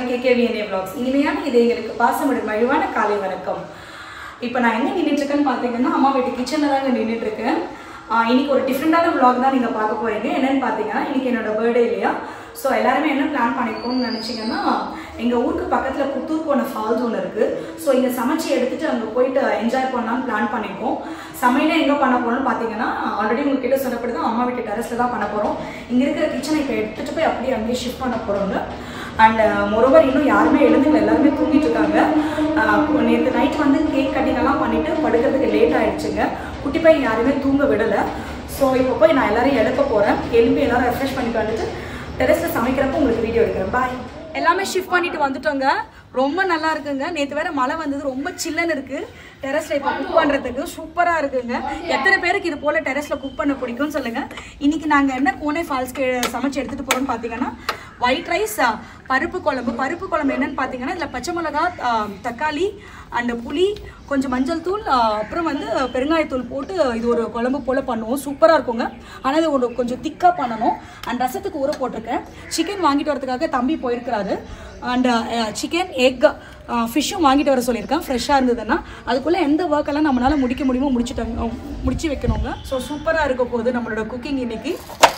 கேகேவிஎன்ஏ vlogs இனிமையான இதயங்களுக்கு பாசமிடும் மகிழ்வான காலை வணக்கம் இப்போ நான் எங்கே நின்றுட்டு இருக்கேன்னு பார்த்தீங்கன்னா அம்மா வீட்டு கிச்சனில் தாங்க நின்றுட்டு இருக்கேன் ஆஹ் இன்னைக்கு ஒரு டிஃப்ரெண்டான vlog தான் நீங்கள் பார்க்க போறீங்க என்னன்னு பார்த்தீங்கன்னா இன்னைக்கு என்னோட பர்த்டே இல்லையா ஸோ எல்லாருமே என்ன பிளான் பண்ணியிருக்கோம்னு நினச்சிங்கன்னா எங்கள் ஊருக்கு பக்கத்தில் புத்தூர் போன ஃபால்ஸ் ஒன்று இருக்குது ஸோ இங்கே சமைச்சு எடுத்துட்டு அங்கே போயிட்டு என்ஜாய் பண்ணலாம்னு பிளான் பண்ணியிருக்கோம் சமையலே எங்கே பண்ண போகிறோம்னு பார்த்தீங்கன்னா ஆல்ரெடி உங்ககிட்ட சொல்லப்படி தான் அம்மா வீட்டு டெரஸில் தான் பண்ண போகிறோம் இங்கே இருக்கிற கிச்சனை இப்போ எடுத்துகிட்டு போய் அப்படியே அங்கேயே ஷிஃப்ட் பண்ண போகிறோங்க அண்ட் மொரோவர் இன்னும் யாருமே எழுந்துக்கல எல்லாருமே தூங்கிட்டு இருக்காங்க நேற்று நைட் வந்து கேக் கட்டிங் எல்லாம் பண்ணிட்டு படுக்கிறதுக்கு லேட் ஆயிடுச்சுங்க குட்டி பையன் யாருமே தூங்க விடலை ஸோ இப்போ போய் நான் எல்லாரையும் எழுப்ப போகிறேன் எழுப்பி எல்லாரும் ரெஃப்ரெஷ் பண்ணிட்டு வந்துட்டு டெரஸில் சமைக்கிறப்போ உங்களுக்கு வீடியோ எடுக்கிறேன் பாய் எல்லாமே ஷிஃப்ட் பண்ணிட்டு வந்துட்டோங்க ரொம்ப நல்லா இருக்குங்க நேற்று வேற மழை வந்தது ரொம்ப சில்லுன்னு இருக்கு டெரஸ்ல இப்போ குக் பண்றதுக்கு சூப்பரா இருக்குங்க எத்தனை பேருக்கு இது போல டெரஸ்ல குக் பண்ண பிடிக்கும்னு சொல்லுங்க இன்னைக்கு நாங்க என்ன கோனே ஃபால்ஸ்க்கு சமைச்சு எடுத்துட்டு போறோம்னு பாத்தீங்கன்னா ஒயிட் ரைஸ் பருப்பு குழம்பு பருப்பு குழம்பு என்னன்னு பாத்தீங்கன்னா இதுல பச்சை மிளகா ஆ, தக்காளி அண்ட் புளி கொஞ்சம் மஞ்சள் தூள் ஆ, அப்புறம் வந்து பெருங்காயத்தூள் போட்டு இது ஒரு குழம்பு போல பண்ணுவோம் சூப்பரா இருக்குங்க ஆனா இது ஒரு கொஞ்சம் திக்கா பண்ணணும் அண்ட் ரசத்துக்கு ஊற போட்டிருக்கேன் சிக்கன் வாங்கிட்டு வரதுக்காக தம்பி போயிருக்கிறாரு அண்ட் சிக்கன் எக் ஃபிஷ்ஷும் வாங்கிட்டு வர சொல்லியிருக்கேன் ஃப்ரெஷ்ஷாக இருந்ததுன்னா அதுக்குள்ளே எந்த ஒர்க்கெல்லாம் நம்மளால் முடிக்க முடியுமோ முடிச்சுட்டாங்க முடிச்சு வைக்கணுங்க ஸோ சூப்பராக இருக்க போகுது நம்மளோட குக்கிங் இன்னைக்கு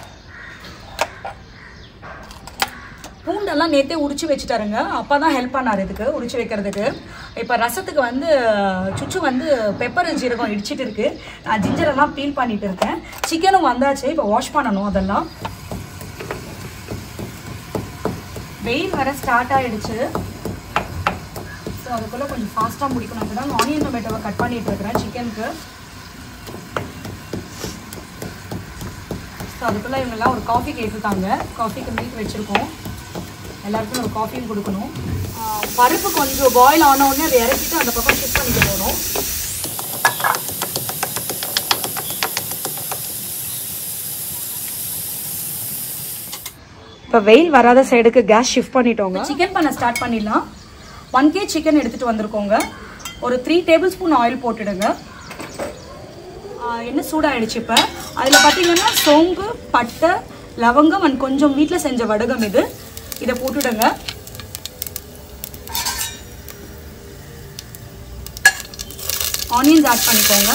பூண்டெல்லாம் நேற்றே உரிச்சு வச்சுட்டாருங்க அப்பா தான் ஹெல்ப் பண்ணார் இதுக்கு உரிச்சு வைக்கிறதுக்கு இப்போ ரசத்துக்கு வந்து சுச்சு வந்து பெப்பர் ஜீரகம் இடிச்சிட்டு இருக்கு நான் ginger எல்லாம் பீல் பண்ணிட்டு இருக்கேன் சிக்கனும் வந்தாச்சு இப்போ வாஷ் பண்ணணும் அதெல்லாம் வெயில் வர ஸ்டார்ட் ஆயிடுச்சு ஸோ அதுக்குள்ளே கொஞ்சம் ஃபாஸ்ட்டாக முடிக்கணும் அதுதான் ஆனியன் டொமேட்டோவை கட் பண்ணிட்டு இருக்கிறேன் சிக்கனுக்கு ஸோ அதுக்குள்ளே இவங்கெல்லாம் ஒரு காஃபி கேட்டுருக்காங்க காஃபிக்கு மில்க் வச்சுருக்கோம் எல்லாருக்கும் ஒரு காஃபியும் கொடுக்கணும் ஆஹ் பருப்பு கொஞ்சம் பாயில் ஆன உடனே அதை இறக்கிட்டு அந்த பக்கம் ஷிஃப்ட் பண்ணிட்டு போகணும் இப்போ வெயில் வராத சைடுக்கு கேஸ் ஷிஃப்ட் பண்ணிட்டோங்க சிக்கன் பண்ண ஸ்டார்ட் பண்ணிடலாம் ஒன் கே சிக்கன் எடுத்துட்டு வந்திருக்கோங்க ஒரு த்ரீ டேபிள் ஸ்பூன் ஆயில் போட்டுடுங்க ஆஹ் எண்ணெய் சூடாயிடுச்சு இப்போ அதில் பார்த்தீங்கன்னா சோம்பு பட்டை லவங்கம் அண்ட் கொஞ்சம் வீட்டில் செஞ்ச வடகம் இது இதை போட்டுடுங்க ஆனியன்ஸ் ஆட் பண்ணிக்கோங்க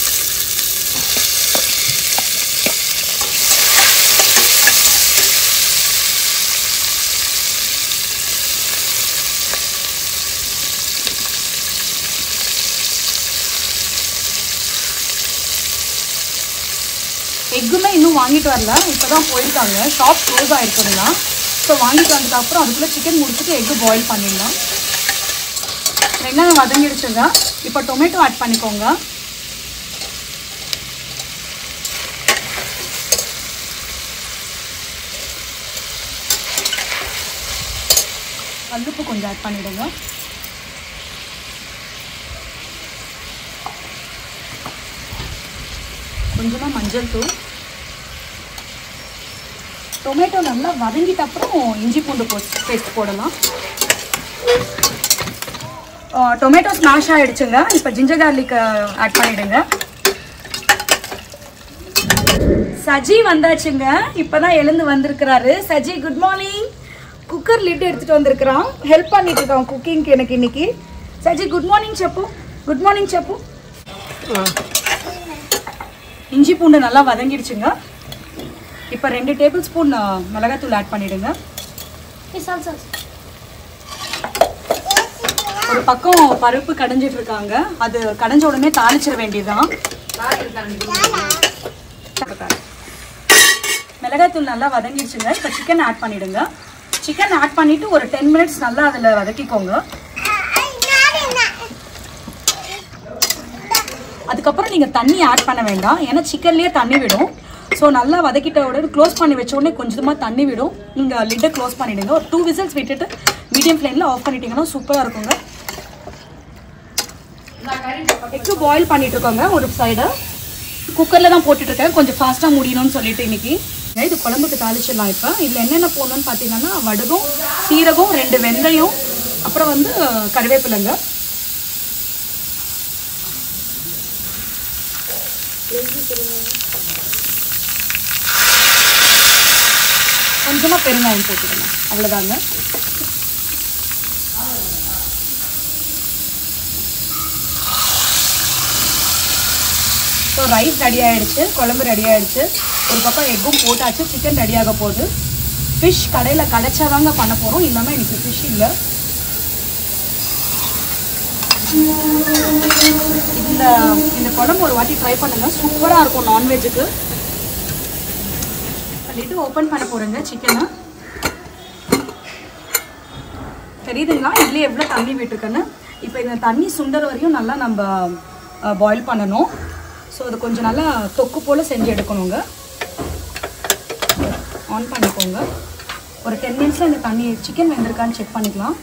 எக்குமே இன்னும் வாங்கிட்டு வரல இப்போ தான் போயிருக்காங்க ஷாப் க்ளோஸ் ஆயிருக்குதுங்க ஸோ வாங்கிட்டு வந்ததுக்கப்புறம் அதுக்குள்ளே சிக்கன் முடிச்சுட்டு எக்கு பாயில் பண்ணிடலாம் வெங்காயம் வதங்கிடுச்சுங்க இப்போ டொமேட்டோ ஆட் பண்ணிக்கோங்க கல்லுப்பு கொஞ்சம் ஆட் பண்ணிடுங்க கொஞ்சமாக மஞ்சள் தூள் டொமேட்டோ நல்லா வதங்கிட்ட அப்புறம் இஞ்சி பூண்டு பேஸ்ட் போடலாம் டொமேட்டோ ஸ்மாஷ் ஆயிடுச்சுங்க இப்போ ஜிஞ்சர் கார்லிக் ஆட் பண்ணிடுங்க சஜி வந்தாச்சுங்க இப்பதான் எழுந்து வந்திருக்கிறாரு Saji good morning cooker lid எடுத்துட்டு வந்திருக்கிறான் ஹெல்ப் பண்ணிட்டு இருக்கான் குக்கிங்க்கு எனக்கு இன்னைக்கு சஜி குட் மார்னிங் செப்பு குட் மார்னிங் செப்பு இஞ்சி பூண்டு நல்லா வதங்கிடுச்சுங்க இப்போ ரெண்டு டேபிள் ஸ்பூன் மிளகாத்தூள் ஆட் பண்ணிடுங்க ஒரு பக்கம் பருப்பு கடைஞ்சிட்டு இருக்காங்க அது கடைஞ்ச உடனே தாளிச்சிட வேண்டியதுதான் மிளகாய்த்தூள் நல்லா வதங்கிடுச்சுங்க இப்போ சிக்கன் ஆட் பண்ணிடுங்க சிக்கன் ஆட் பண்ணிட்டு ஒரு டென் மினிட்ஸ் நல்லா அதில் வதக்கிக்கோங்க அதுக்கப்புறம் நீங்கள் தண்ணி ஆட் பண்ண வேண்டாம் ஏன்னா சிக்கன்லேயே தண்ணி விடும் ஸோ நல்லா வதக்கிட்ட உடனே க்ளோஸ் பண்ணி வச்ச உடனே கொஞ்சமாக தண்ணி விடும் நீங்கள் லிட்டை க்ளோஸ் பண்ணிவிடுங்க ஒரு டூ விசில்ஸ் விட்டுட்டு மீடியம் ஃப்ளேமில் ஆஃப் பண்ணிட்டீங்கன்னா சூப்பராக இருக்குங்க எக்கு பாயில் பண்ணிட்டு இருக்கோங்க ஒரு சைடு குக்கரில் தான் போட்டுட்டு இருக்கேன் கொஞ்சம் ஃபாஸ்ட்டாக முடியணும்னு சொல்லிட்டு இன்னைக்கு இது குழம்புக்கு தாளிச்சிடலாம் இப்போ இதில் என்னென்ன போடணும்னு பார்த்தீங்கன்னா வடுகம் சீரகம் ரெண்டு வெந்தயம் அப்புறம் வந்து கருவேப்பிலைங்க கொஞ்சமாக பெருங்காயம் போட்டுக்கணும் அவ்வளோதாங்க ஸோ ரைஸ் ரெடி ஆயிடுச்சு குழம்பு ரெடி ஆயிடுச்சு ஒரு பக்கம் எக்கும் போட்டாச்சு சிக்கன் ரெடியாக போகுது ஃபிஷ் கடையில் கடைச்சாதாங்க பண்ண போகிறோம் இல்லாமல் எனக்கு ஃபிஷ் இல்லை இந்த இந்த குழம்பு ஒரு வாட்டி ட்ரை பண்ணுங்க சூப்பராக இருக்கும் நான்வெஜ்ஜுக்கு பண்ணிட்டு ஓப்பன் பண்ண போகிறேங்க சிக்கனை தெரியுதுங்களா இதுலேயே எவ்வளோ தண்ணி விட்டுருக்குன்னு இப்போ இந்த தண்ணி சுண்டர் வரையும் நல்லா நம்ம பாயில் பண்ணணும் ஸோ அது கொஞ்சம் நல்லா தொக்கு போல் செஞ்சு எடுக்கணுங்க ஆன் பண்ணிக்கோங்க ஒரு டென் மினிட்ஸில் இந்த தண்ணி சிக்கன் வெந்திருக்கான்னு செக் பண்ணிக்கலாம்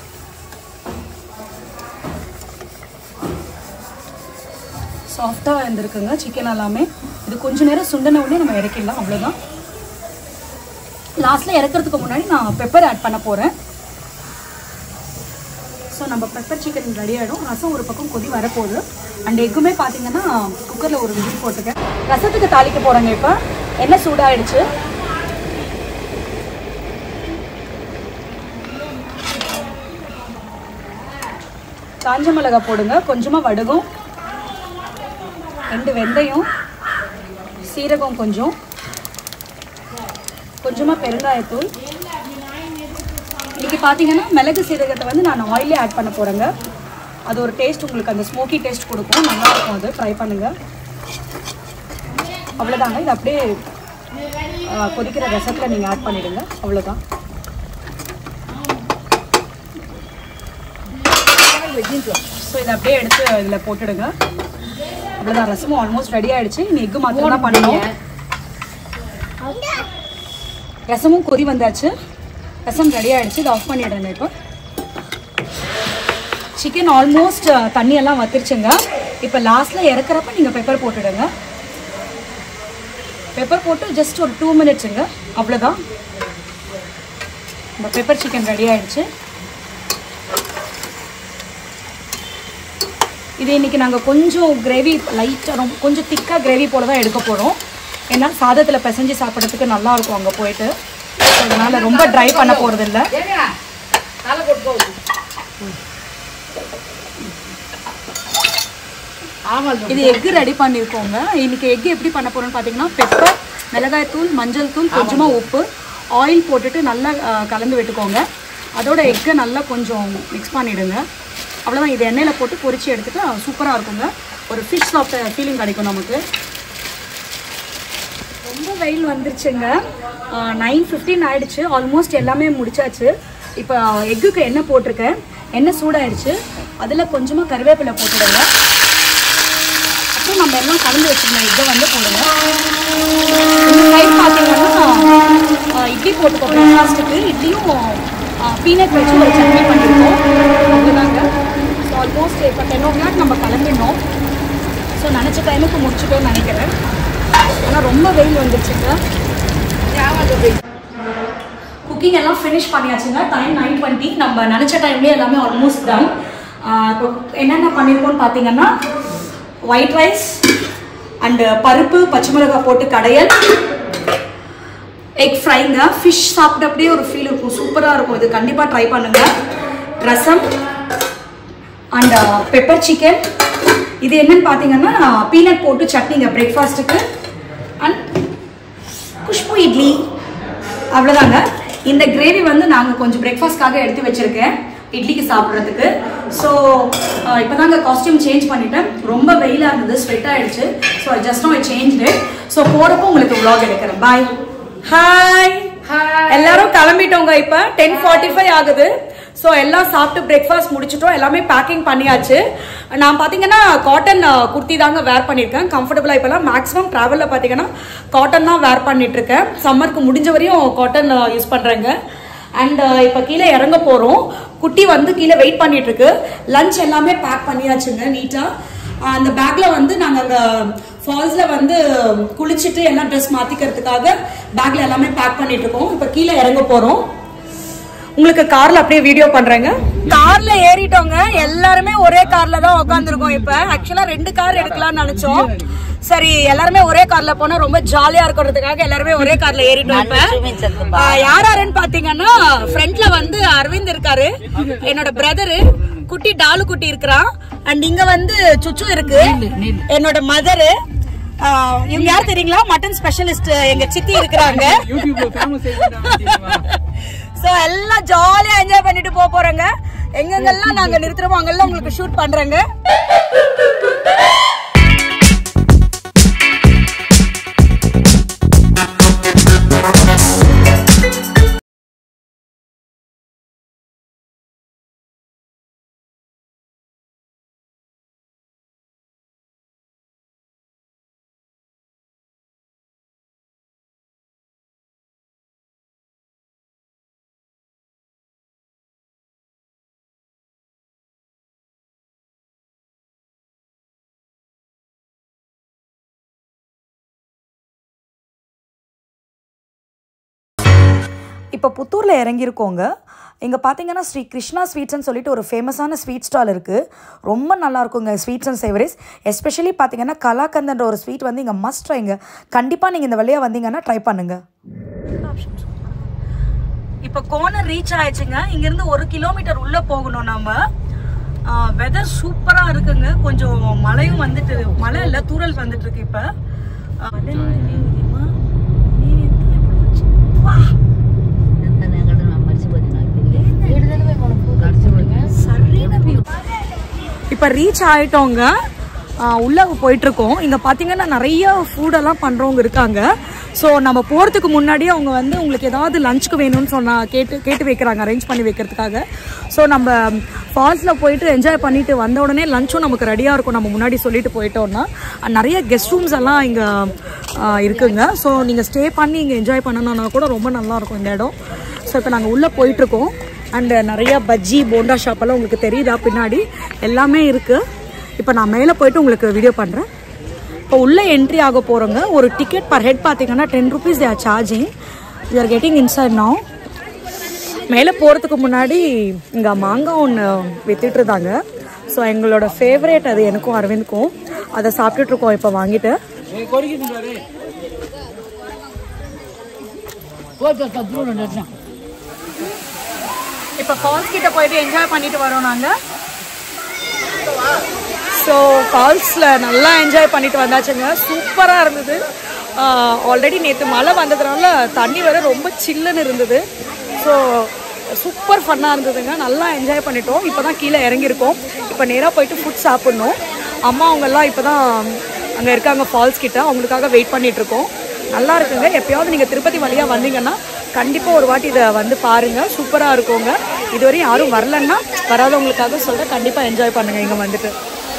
சாஃப்டாக இருந்திருக்குங்க சிக்கன் எல்லாமே இது கொஞ்ச நேரம் சுண்டன உடனே நம்ம இறக்கிடலாம் அவ்வளோதான் லாஸ்ட்டில் இறக்கிறதுக்கு முன்னாடி நான் பெப்பர் ஆட் பண்ண போகிறேன் ஸோ நம்ம பெப்பர் சிக்கன் ரெடி ஆகிடும் ரசம் ஒரு பக்கம் கொதி வரப்போகுது அண்ட் எக்குமே பார்த்தீங்கன்னா குக்கரில் ஒரு விசில் போட்டிருக்கேன் ரசத்துக்கு தாளிக்க போகிறேங்க இப்போ எண்ணெய் சூடாயிடுச்சு காஞ்ச மிளகாய் போடுங்க கொஞ்சமாக வடுகும் ரெண்டு வெந்தயம் சீரகம் கொஞ்சம் கொஞ்சமாக பெருங்காயத்தூள் இன்னைக்கு பார்த்தீங்கன்னா மிளகு சீரகத்தை வந்து நான் ஆயிலே ஆட் பண்ண போகிறேங்க அது ஒரு டேஸ்ட் உங்களுக்கு அந்த ஸ்மோக்கி டேஸ்ட் கொடுக்கும் நல்லா இருக்கும் அது ட்ரை பண்ணுங்க அவ்வளோதாங்க இது அப்படியே ஆ, கொதிக்கிற ரசத்தில் நீங்கள் ஆட் பண்ணிடுங்க அவ்வளோதான் ஸோ இதை அப்படியே எடுத்து இதில் போட்டுடுங்க அவ்வளோதான் ரசமும் ஆல்மோஸ்ட் ரெடி ஆயிடுச்சு இனி எக்கு மாத்திரம் தான் பண்ணணும் ரசமும் கொதி வந்தாச்சு ரசம் ரெடி ஆயிடுச்சு இதை ஆஃப் பண்ணிடுறேங்க இப்போ சிக்கன் ஆல்மோஸ்ட் தண்ணியெல்லாம் வத்திருச்சுங்க இப்போ லாஸ்ட்டில் இறக்குறப்ப நீங்கள் பெப்பர் போட்டுடுங்க பெப்பர் போட்டு ஜஸ்ட் ஒரு டூ மினிட்ஸுங்க அவ்வளோதான் இந்த பெப்பர் சிக்கன் ரெடி ஆயிடுச்சு இது இன்னைக்கு நாங்கள் கொஞ்சம் கிரேவி லைட்டாக ரொம்ப கொஞ்சம் திக்காக கிரேவி போல தான் எடுக்க போகிறோம் ஏன்னா சாதத்தில் பிசைஞ்சு சாப்பிட்றதுக்கு நல்லா இருக்கும் அங்கே போயிட்டு So, அதனால ரொம்ப ட்ரை பண்ண போகிறது இல்லை இது எக்கு ரெடி பண்ணியிருக்கோங்க இன்னைக்கு எக்கு எப்படி பண்ண போறோம்னு பார்த்தீங்கன்னா பெப்பர் மிளகாய் தூள் மஞ்சள் தூள் கொஞ்சமாக உப்பு ஆயில் போட்டுட்டு நல்லா அஹ், கலந்து விட்டுக்கோங்க அதோட எக்கை நல்லா கொஞ்சம் மிக்ஸ் பண்ணிடுங்க அவ்வளோதான் இது எண்ணெயில் போட்டு பொரிச்சு எடுத்துட்டு சூப்பராக இருக்குங்க ஒரு ஃபிஷ் சாப்பிட்ட ஃபீலிங் கிடைக்கும் நமக்கு ரொம்ப வெயில் வந்துருச்சுங்க நைன் ஃபிஃப்டீன் ஆயிடுச்சு ஆல்மோஸ்ட் எல்லாமே முடிச்சாச்சு இப்போ எக்குக்கு எண்ணெய் போட்டிருக்கேன் எண்ணெய் சூடாயிடுச்சு அதில் கொஞ்சமாக கருவேப்பிலை போட்டுடுங்க அப்புறம் நம்ம எல்லாம் கலந்து வச்சிருந்தோம் இதை வந்து போடுங்க இந்த சைட் பார்த்தீங்கன்னா ஆஹ் இட்லி போட்டுக்கோ பிரேக்ஃபாஸ்ட்டுக்கு இட்லியும் பீனட் வச்சு ஒரு சட்னி பண்ணியிருக்கோம் அவ்வளோதாங்க ஸோ ஆல்மோஸ்ட் இப்போ டென் ஓ கிளாக் நம்ம கிளம்பிடணும் ஸோ நினச்ச டைமுக்கு முடிச்சுட்டோம்னு நினைக்கிறேன் ஆனால் ரொம்ப வெயில் வந்துருச்சுங்க குக்கிங் எல்லாம் ஃபினிஷ் பண்ணியாச்சுங்க டைம் நைன் டுவெண்ட்டி நம்ம நினச்ச டைம்லேயே எல்லாமே ஆல்மோஸ்ட் டன் இப்போ என்னென்ன பண்ணியிருக்கோம்னு பார்த்தீங்கன்னா ஒயிட் ரைஸ் அண்டு பருப்பு பச்சை மிளகாய் போட்டு கடையல் எக் ஃப்ரைங்க ஃபிஷ் சாப்பிட்ட அப்படியே ஒரு ஃபீல் இருக்கும் சூப்பராக இருக்கும் இது கண்டிப்பாக ட்ரை பண்ணுங்க ரசம் அண்ட் பெப்பர் சிக்கன் இது என்னன்னு பார்த்தீங்கன்னா பீனட் போட்டு சட்னிங்க பிரேக்ஃபாஸ்ட்டுக்கு அண்ட் குஷ்பு இட்லி அவ்வளோதாங்க இந்த கிரேவி வந்து நாங்கள் கொஞ்சம் பிரேக்ஃபாஸ்ட்காக எடுத்து வச்சிருக்கேன் இட்லிக்கு சாப்பிட்றதுக்கு ஸோ இப்போ தாங்க காஸ்டியூம் சேஞ்ச் பண்ணிட்டேன் ரொம்ப வெயிலாக இருந்தது ஸ்வெட் ஆயிடுச்சு so just now I change so போகிறப்போ உங்களுக்கு vlog எடுக்கிறேன் பாய் ஹாய் எல்லாரும் கிளம்பிட்டோங்க இப்போ டென் ஃபார்ட்டி ஃபைவ் ஆகுது ஸோ எல்லாம் சாப்பிட்டு பிரேக்ஃபாஸ்ட் முடிச்சிட்டோம் எல்லாமே பேக்கிங் பண்ணியாச்சு நான் பார்த்தீங்கன்னா காட்டன் குர்த்தி தாங்க வேர் பண்ணியிருக்கேன் கம்ஃபர்டபுளாக இப்போலாம் மேக்ஸிமம் ட்ராவலில் பார்த்தீங்கன்னா காட்டன் தான் வேர் பண்ணிட்டு இருக்கேன் சம்மருக்கு முடிஞ்ச வரையும் காட்டன் யூஸ் பண்ணுறேங்க அண்ட் இப்போ கீழே இறங்க போகிறோம் குட்டி வந்து கீழே வெயிட் பண்ணிட்டு இருக்கு லஞ்ச் எல்லாமே பேக் பண்ணியாச்சுங்க நீட்டாக அந்த பேக்ல வந்து நாங்கள் அந்த ஃபால்ஸ்ல வந்து குளிச்சுட்டு எல்லாம் ட்ரெஸ் மாத்திக்கிறதுக்காக பேக்ல எல்லாமே பேக் பண்ணிட்டு இருக்கோம் இப்போ கீழே இறங்க போறோம் உங்களுக்கு கார்ல அப்படியே வீடியோ பண்றேங்க கார்ல ஏறிட்டோங்க எல்லாருமே ஒரே கார்ல தான் உட்காந்துருக்கோம் இப்ப ஆக்சுவலா ரெண்டு கார் எடுக்கலாம்னு நினைச்சோம் சரி எல்லாருமே ஒரே கார்ல போனா ரொம்ப ஜாலியா இருக்கிறதுக்காக எல்லாருமே ஒரே கார்ல ஏறிட்டோம் இப்ப ஆ, யார் யாருன்னு பாத்தீங்கன்னா ஃப்ரண்ட்ல வந்து அரவிந்த் இருக்காரு என்னோட பிரதரு குட்டி டாலு குட்டி இருக்கிறான் அண்ட் இங்க வந்து சுச்சு இருக்கு என்னோட மதரு ஆஹ் இவங்க யார் தெரியுங்களா மட்டன் ஸ்பெஷலிஸ்ட் எங்க சித்தி இருக்கிறாங்க யூடியூப்ல ஃபேமஸ் ஆயிட்டாங்க சோ எல்லாம் ஜாலியா என்ஜாய் பண்ணிட்டு போக போறோங்க எங்கெங்கெல்லாம் நாங்க நிறுத்துறோமோ அங்கெல்லாம் உங்களுக்கு ஷூட் பண்றேங்க இப்போ புத்தூரில் இறங்கியிருக்கோங்க இங்கே பார்த்தீங்கன்னா ஸ்ரீ கிருஷ்ணா ஸ்வீட்ஸ்னு சொல்லிட்டு ஒரு ஃபேமஸான ஸ்வீட் ஸ்டால் இருக்குது ரொம்ப நல்லா இருக்குங்க ஸ்வீட்ஸ் அண்ட் சேவரிஸ் எஸ்பெஷலி பார்த்தீங்கன்னா கலாக்கந்தன்ற ஒரு ஸ்வீட் வந்து இங்கே மஸ்ட் ட்ரைங்க கண்டிப்பாக நீங்கள் இந்த வழியாக வந்தீங்கன்னா ட்ரை பண்ணுங்கள் இப்போ கோனர் ரீச் ஆயிடுச்சுங்க இங்கேருந்து ஒரு கிலோமீட்டர் உள்ளே போகணும் நம்ம வெதர் சூப்பராக இருக்குங்க கொஞ்சம் மழையும் வந்துட்டு மழை இல்லை தூரல் வந்துட்டு இருக்கு இப்போ இப்போ ரீச் ஆயிட்டோங்க ஆஹ் உள்ள போயிட்டு இருக்கோம் இங்க பாத்தீங்கன்னா நிறைய ஃபுடெல்லாம் பண்றவங்க இருக்காங்க ஸோ நம்ம போறதுக்கு முன்னாடியே அவங்க வந்து உங்களுக்கு ஏதாவது லஞ்சுக்கு வேணும்னு சொன்னா கேட்டு கேட்டு வைக்கிறாங்க அரேஞ்ச் பண்ணி வைக்கிறதுக்காக ஸோ நம்ம ஃபால்ஸ்ல போயிட்டு என்ஜாய் பண்ணிட்டு வந்த உடனே லஞ்சும் நமக்கு ரெடியா இருக்கும் நம்ம முன்னாடி சொல்லிட்டு போயிட்டோம்னா அஹ் நிறைய கெஸ்ட் ரூம்ஸ் எல்லாம் இங்க ஆஹ் இருக்குங்க ஸோ நீங்க ஸ்டே பண்ணி இங்க என்ஜாய் பண்ணணும்னா கூட ரொம்ப நல்லா இருக்கும் இந்த இடம் ஸோ இப்போ நாங்கள் உள்ளே போயிட்டு இருக்கோம் அண்ட் நிறைய பஜ்ஜி போண்டா ஷாப் எல்லாம் உங்களுக்கு தெரியுதா பின்னாடி எல்லாமே இருக்கு இப்போ நான் மேலே போயிட்டு உங்களுக்கு வீடியோ பண்ணுறேன் இப்போ உள்ளே என்ட்ரி ஆக போகிறோங்க ஒரு டிக்கெட் பர் ஹெட் பார்த்தீங்கன்னா ten rupees they're charging you are getting inside now மேலே போகிறதுக்கு முன்னாடி இங்கே மாங்காய் ஒன்று வித்துட்டு இருந்தாங்க ஸோ எங்களோட ஃபேவரேட் அது எனக்கும் அரவிந்த்க்கும் அதை சாப்பிட்டுட்டு இருக்கோம் இப்போ வாங்கிட்டு இப்போ ஃபால்ஸ் கிட்ட போயிட்டு என்ஜாய் பண்ணிட்டு வரோம் நாங்கள் ஸோ ஃபால்ஸில் நல்லா என்ஜாய் பண்ணிட்டு வந்தாச்சுங்க சூப்பராக இருந்தது ஆல்ரெடி நேற்று மழை வந்ததுனால தண்ணி வேற ரொம்ப சில்லுன்னு இருந்தது ஸோ சூப்பர் ஃபன்னாக இருந்ததுங்க நல்லா என்ஜாய் பண்ணிட்டோம் இப்போ தான் கீழே இறங்கியிருக்கோம் இப்போ நேராக போயிட்டு ஃபுட் சாப்பிட்ணும் அம்மா அவங்கெல்லாம் இப்போ தான் அங்கே இருக்காங்க ஃபால்ஸ் கிட்ட அவங்களுக்காக வெயிட் பண்ணிட்டு இருக்கோம் நல்லா இருக்குங்க எப்பயாவது நீங்கள் திருப்பதி வழியாக வந்தீங்கன்னா கண்டிப்பாக ஒரு வாட்டி இதை வந்து பாருங்கள் சூப்பராக இருக்குங்க இதுவரையும் யாரும் வரலன்னா வராதவங்களுக்காக சொல்கிறேன் கண்டிப்பாக என்ஜாய் பண்ணுங்கள் இங்கே வந்துட்டு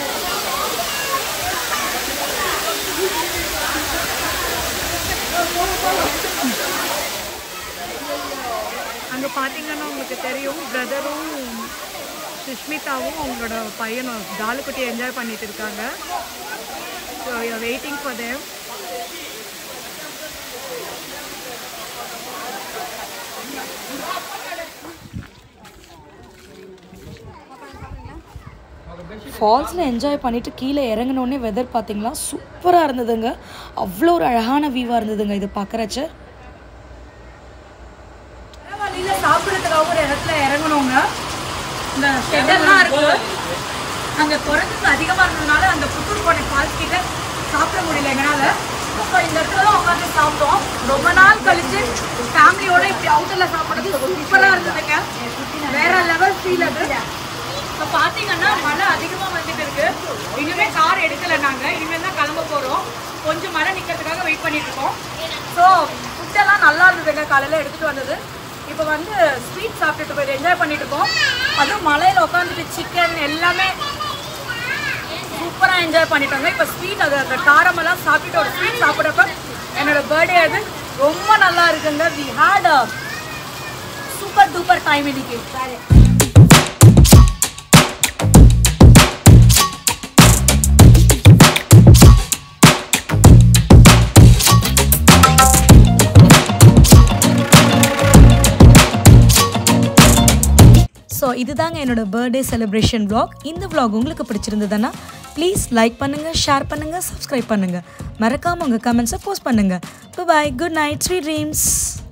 அங்கே பார்த்தீங்கன்னா உங்களுக்கு தெரியும் பிரதரும் சுஷ்மிதாவும் அவங்களோட பையனும் தாலுக்குட்டி என்ஜாய் பண்ணிட்டு இருக்காங்க so you waiting for them ஃபால்ஸில் என்ஜாய் பண்ணிவிட்டு கீழே இறங்கினோடனே வெதர் பார்த்தீங்களா சூப்பராக இருந்ததுங்க அவ்வளோ ஒரு அழகான வியூவாக இருந்ததுங்க இது பார்க்குறச்ச வழியில் சாப்பிட்றதுக்காக ஒரு இடத்துல இறங்கணுங்க இந்த ஷெட்டெல்லாம் இருக்கு அங்கே குரங்குக்கு அதிகமாக இருந்ததுனால அந்த புத்தூர் கோட்டை ஃபால்ஸ் கிட்ட சாப்பிட முடியல எங்களால் ஸோ இந்த இடத்துல தான் உட்காந்து சாப்பிட்டோம் ரொம்ப நாள் கழிச்சு ஃபேமிலியோட இப்படி அவுட்டரில் சாப்பிட்றது சூப்பராக இருந்ததுங்க வேற லெவல் ஃபீல் அது இப்போ பார்த்தீங்கன்னா மழை அதிகமாக வந்துட்டு இருக்கு இனிமே கார் எடுக்கல நாங்கள் இனிமேல் தான் கிளம்ப போகிறோம் கொஞ்சம் மழை நிற்கிறதுக்காக வெயிட் பண்ணிட்டு இருக்கோம் ஸோ ஃபுட்டெல்லாம் நல்லா இருந்ததுங்க காலையில் எடுத்துகிட்டு வந்தது இப்போ வந்து ஸ்வீட் சாப்பிட்டுட்டு போய் என்ஜாய் பண்ணிட்டு இருக்கோம் அதுவும் மலையில் உட்காந்துட்டு சிக்கன் எல்லாமே சூப்பராக என்ஜாய் பண்ணிட்டோங்க இப்போ ஸ்வீட் அது அந்த காரமெல்லாம் சாப்பிட்டுட்டு ஒரு ஸ்வீட் சாப்பிட்றப்ப என்னோட பர்த்டே அது ரொம்ப நல்லா இருக்குங்க we had super duper time இன்னைக்கு ஸோ இதுதாங்க என்னோட பர்த்டே செலிப்ரேஷன் vlog இந்த vlog உங்களுக்கு பிடிச்சிருந்ததுன்னா ப்ளீஸ் லைக் பண்ணுங்கள் ஷேர் பண்ணுங்கள் சப்ஸ்கிரைப் பண்ணுங்கள் மறக்காமல் உங்கள் கமெண்ட்ஸை போஸ்ட் பண்ணுங்கள் bye good night sweet dreams